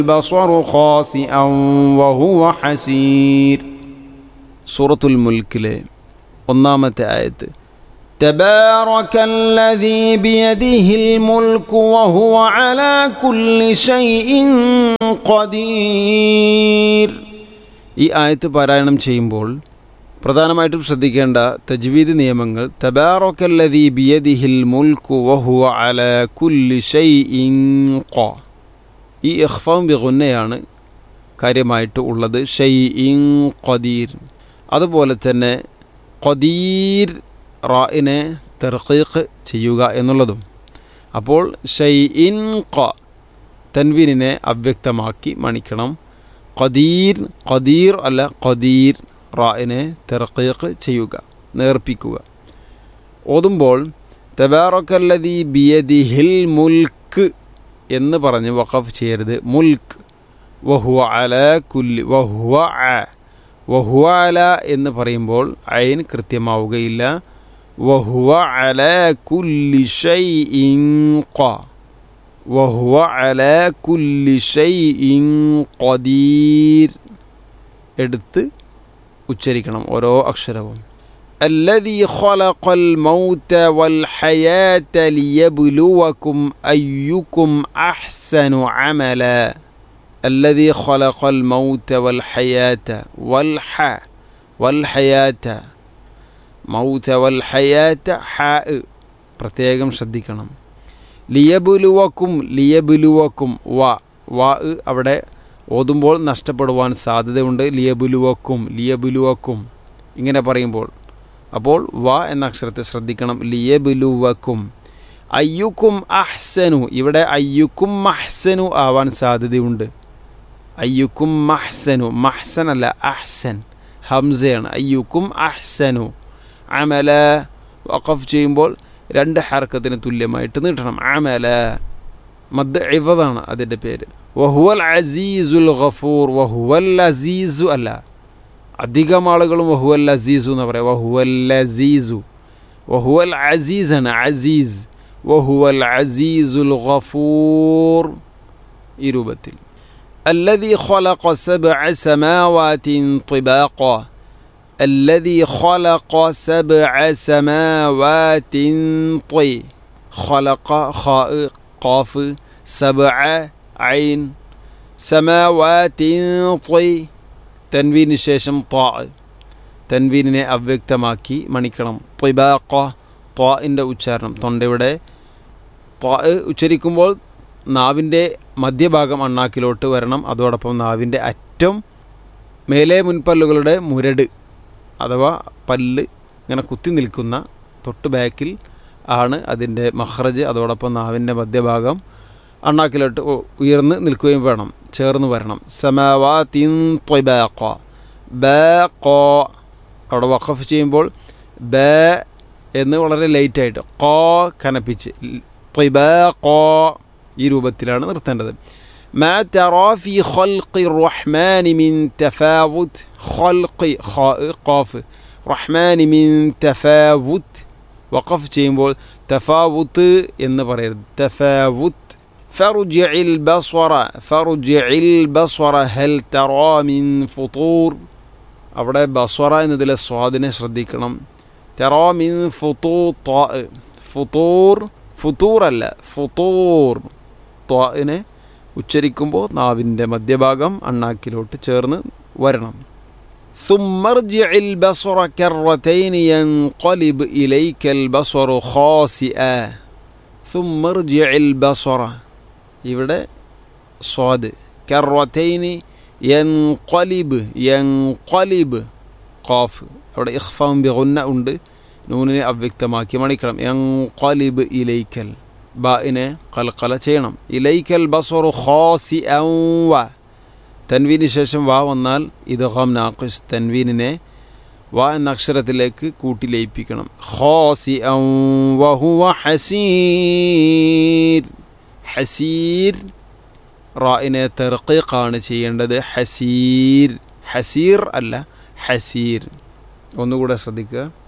البصر خاسئا وهو حسير സൂറത്തുൽ മുൽക്കിലെ ഒന്നാമത്തെ ആയത്ത് تبارك الذي بيده الملك وهو على كل شيء قدير ഈ ആയത്ത് പാരായണം ചെയ്യുമ്പോൾ പ്രധാനമായിട്ടും ശ്രദ്ധിക്കേണ്ട തജ്വീദ് നിയമങ്ങൾ തബാറക്കല്ലദീ ബിയദിഹിൽ മുൽക്കു വഹുവ അല കുല്ലി ഷൈഇൻ ഖ ഈ ഇഖ്ഫാം ബിഗുന്നയാണ് കാര്യമായിട്ട് ഉള്ളത് ഷൈഇൻ ഖദീർ അതുപോലെ തന്നെ ഖദീർ റായിനെ തെർഖീഖ് ചെയ്യുക എന്നുള്ളതും അപ്പോൾ ഷൈഇൻ ഖ തൻവീനിനെ അവ്യക്തമാക്കി മണിക്കണം ഖദീർ ഖദീർ അല്ല ഖദീർ റായിനെ തെർഖീഖ് ചെയ്യുക നേർപ്പിക്കുക ഓതുമ്പോൾ തബാറക്കല്ലതി ബിയദിഹിൽ മുൽക്ക് എന്ന് പറഞ്ഞ് വഖഫ് ചെയ്യരുത് മുൽക്ക് വഹുവ അല കുല്ലി വഹുവ അ വഹുവ അല എന്ന് പറയുമ്പോൾ അയിൻ കൃത്യമാവുകയില്ല വഹുവ അല കുല്ലി ഷൈഇൻ ഖ വഹുവ അല കുല്ലി ഷൈഇൻ ഖദീർ എടുത്ത് ഉച്ചരിക്കണം ഓരോ അക്ഷരവും الذي خلق الموت والحياة ليبلوكم أيكم أحسن عملا الذي خلق الموت والحياة والح والحياة മൗത വൽ ഹയാത്ത ഹാ പ്രത്യേകം ശ്രദ്ധിക്കണം ലിയബുലുവക്കും ലിയബുലുവക്കും വ വ അവിടെ ഓതുമ്പോൾ നഷ്ടപ്പെടുവാൻ സാധ്യതയുണ്ട് ലിയബുലുവക്കും ലിയബുലുവക്കും ഇങ്ങനെ പറയുമ്പോൾ അപ്പോൾ വ എന്ന അക്ഷരത്തെ ശ്രദ്ധിക്കണം ലിയബുലുവക്കും അയ്യുക്കും അഹ്സനു ഇവിടെ അയ്യുക്കും മഹ്സനു ആവാൻ സാധ്യതയുണ്ട് അയ്യുക്കും മഹ്സനു മഹ്സൻ അല്ല അഹ്സൻ ഹംസയാണ് അയ്യുക്കും അഹ്സനു അമല വഖഫ് ചെയ്യുമ്പോൾ രണ്ട് ഹർക്കത്തിന് തുല്യമായിട്ട് നീട്ടണം അമല മദ് ഇവതാണ് അതിൻ്റെ പേര് വഹുവൽ അസീസുൽ ഗഫൂർ വഹുവൽ അസീസു അല്ല അധികം ആളുകളും വഹുവൽ അസീസു എന്ന് പറയാം വഹുവൽ അസീസു വഹുവൽ അസീസാണ് അസീസ് വഹുവൽ അസീസുൽ ഗഫൂർ ഈ രൂപത്തിൽ الذي خلق سبع سماوات طباقا الذي خلق سبع سماوات طي خلق خاء قاف سبع عين سماوات طي തൻവീന് ശേഷം ത്വാ തൻവീനിനെ അവ്യക്തമാക്കി മണിക്കണം ത്വബാക്ക ത്വാഇൻ്റെ ഉച്ചാരണം തൊണ്ടയുടെ ത്വാ ഉച്ചരിക്കുമ്പോൾ നാവിൻ്റെ മധ്യഭാഗം അണ്ണാക്കിലോട്ട് വരണം അതോടൊപ്പം നാവിൻ്റെ അറ്റം മേലെ മുൻപല്ലുകളുടെ മുരട് അഥവാ പല്ല് ഇങ്ങനെ കുത്തി നിൽക്കുന്ന തൊട്ട് ബാക്കിൽ ആണ് അതിൻ്റെ മഹ്റജ് അതോടൊപ്പം നാവിൻ്റെ മധ്യഭാഗം അണ്ണാക്കിലോട്ട് ഉയർന്ന് നിൽക്കുകയും വേണം ചേർന്ന് വരണം സമാവാ തിൻ ത്വബാക്ക ബോ അവിടെ വഖഫ് ചെയ്യുമ്പോൾ ബ എന്ന് വളരെ ലൈറ്റായിട്ട് കോ കനപ്പിച്ച് ത്വബാക്കോ ഈ രൂപത്തിലാണ് നിർത്തേണ്ടത് ما ترى في خلق الرحمن من تفاوت خلق قاف റഹ്മാൻ മിൻ തഫാവുത്ത് വഖഫ് ചെയ്യുമ്പോൾ തഫാവുത്ത് എന്ന് പറയരുത് തഫാവുത്ത് فرجع البصر فرجع البصر هل ترى من فطور അവിടെ ബസ്വറ എന്നതിലെ സ്വാദിനെ ശ്രദ്ധിക്കണം തെറോ മിൻ ഫുത്തൂ ത്വാ ഫുത്തൂർ ഫുത്തൂർ അല്ല ഫുത്തൂർ ത്വാനെ ഉച്ചരിക്കുമ്പോൾ നാവിൻ്റെ മധ്യഭാഗം അണ്ണാക്കിലോട്ട് ചേർന്ന് വരണം ثم ارجع البصر كرتين ينقلب إليك البصر خاسئا ثم ارجع البصر ഇവിടെ സ്വാദ് കറത്തൈനി യൻകൊലിബ് യൻകൊലിബ് ഖാഫ് അവിടെ ഇഖ്ഫാം ബിഗുന്ന ഉണ്ട് നൂനിനെ അവ്യക്തമാക്കി മണിക്കണം യൻകൊലിബ് ഇലൈക്കൽ ബാഇനെ കൽക്കല ചെയ്യണം ഇലൈക്കൽ ബസറു ഖാസി വ തൻവീന് ശേഷം വാ വന്നാൽ ഇത് ഹം നാഖിസ് തൻവീനിനെ വാ എന്ന അക്ഷരത്തിലേക്ക് കൂട്ടി ലയിപ്പിക്കണം ഖാസി വഹുവ ഹസീർ ഹസീർ റായിനെ തെർക്കീഖാണ് ചെയ്യേണ്ടത് ഹസീർ ഹസീർ അല്ല ഹസീർ ഒന്നുകൂടെ ശ്രദ്ധിക്കുക